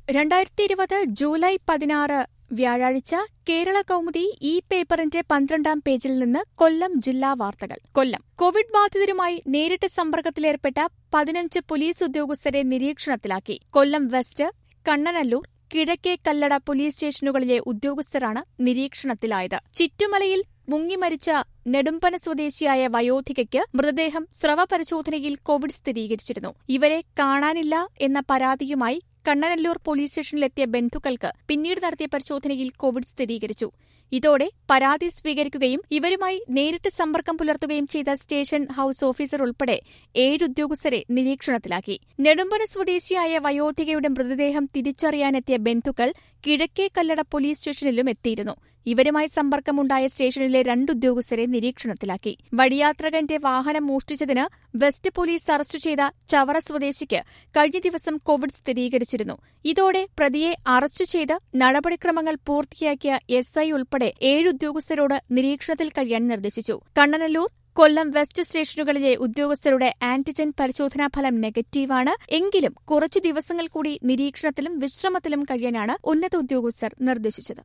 രണ്ടായിരത്തി ഇരുപത് ജൂലൈ പതിനാറ് വ്യാഴാഴ്ച കേരള കൗമുദി ഈ പേപ്പറിന്റെ പന്ത്രണ്ടാം പേജിൽ നിന്ന് കൊല്ലം ജില്ലാ വാർത്തകൾ കൊല്ലം കോവിഡ് ബാധിതരുമായി നേരിട്ട് സമ്പർക്കത്തിലേർപ്പെട്ട പതിനഞ്ച് പോലീസ് ഉദ്യോഗസ്ഥരെ നിരീക്ഷണത്തിലാക്കി കൊല്ലം വെസ്റ്റ് കണ്ണനല്ലൂർ കിഴക്കേ കല്ലട പോലീസ് സ്റ്റേഷനുകളിലെ ഉദ്യോഗസ്ഥരാണ് നിരീക്ഷണത്തിലായത് ചിറ്റുമലയിൽ മുങ്ങിമരിച്ച നെടുമ്പന സ്വദേശിയായ വയോധികയ്ക്ക് മൃതദേഹം സ്രവ പരിശോധനയിൽ കോവിഡ് സ്ഥിരീകരിച്ചിരുന്നു ഇവരെ കാണാനില്ല എന്ന പരാതിയുമായി കണ്ണനല്ലൂർ പോലീസ് സ്റ്റേഷനിലെത്തിയ ബന്ധുക്കൾക്ക് പിന്നീട് നടത്തിയ പരിശോധനയിൽ കോവിഡ് സ്ഥിരീകരിച്ചു ഇതോടെ പരാതി സ്വീകരിക്കുകയും ഇവരുമായി നേരിട്ട് സമ്പർക്കം പുലർത്തുകയും ചെയ്ത സ്റ്റേഷൻ ഹൌസ് ഓഫീസർ ഉൾപ്പെടെ ഏഴ് ഉദ്യോഗസ്ഥരെ നിരീക്ഷണത്തിലാക്കി നെടുമ്പന സ്വദേശിയായ വയോധികയുടെ മൃതദേഹം തിരിച്ചറിയാനെത്തിയ ബന്ധുക്കൾ കിഴക്കേ കല്ലട പോലീസ് സ്റ്റേഷനിലും എത്തിയിരുന്നു ഇവരുമായി സമ്പർക്കമുണ്ടായ സ്റ്റേഷനിലെ രണ്ട് ഉദ്യോഗസ്ഥരെ നിരീക്ഷണത്തിലാക്കി വഴിയാത്രകന്റെ വാഹനം മോഷ്ടിച്ചതിന് വെസ്റ്റ് പോലീസ് അറസ്റ്റ് ചെയ്ത ചവറ സ്വദേശിക്ക് കഴിഞ്ഞ ദിവസം കോവിഡ് സ്ഥിരീകരിച്ചിരുന്നു ഇതോടെ പ്രതിയെ അറസ്റ്റ് ചെയ്ത് നടപടിക്രമങ്ങൾ പൂർത്തിയാക്കിയ എസ് ഐ ഉൾപ്പെടെ ഏഴ് ഉദ്യോഗസ്ഥരോട് നിരീക്ഷണത്തിൽ കഴിയാൻ നിർദ്ദേശിച്ചു കണ്ണനല്ലൂർ കൊല്ലം വെസ്റ്റ് സ്റ്റേഷനുകളിലെ ഉദ്യോഗസ്ഥരുടെ ആന്റിജൻ പരിശോധനാ ഫലം നെഗറ്റീവാണ് എങ്കിലും കുറച്ചു ദിവസങ്ങൾ കൂടി നിരീക്ഷണത്തിലും വിശ്രമത്തിലും കഴിയാനാണ് ഉന്നത ഉദ്യോഗസ്ഥർ നിർദ്ദേശിച്ചത്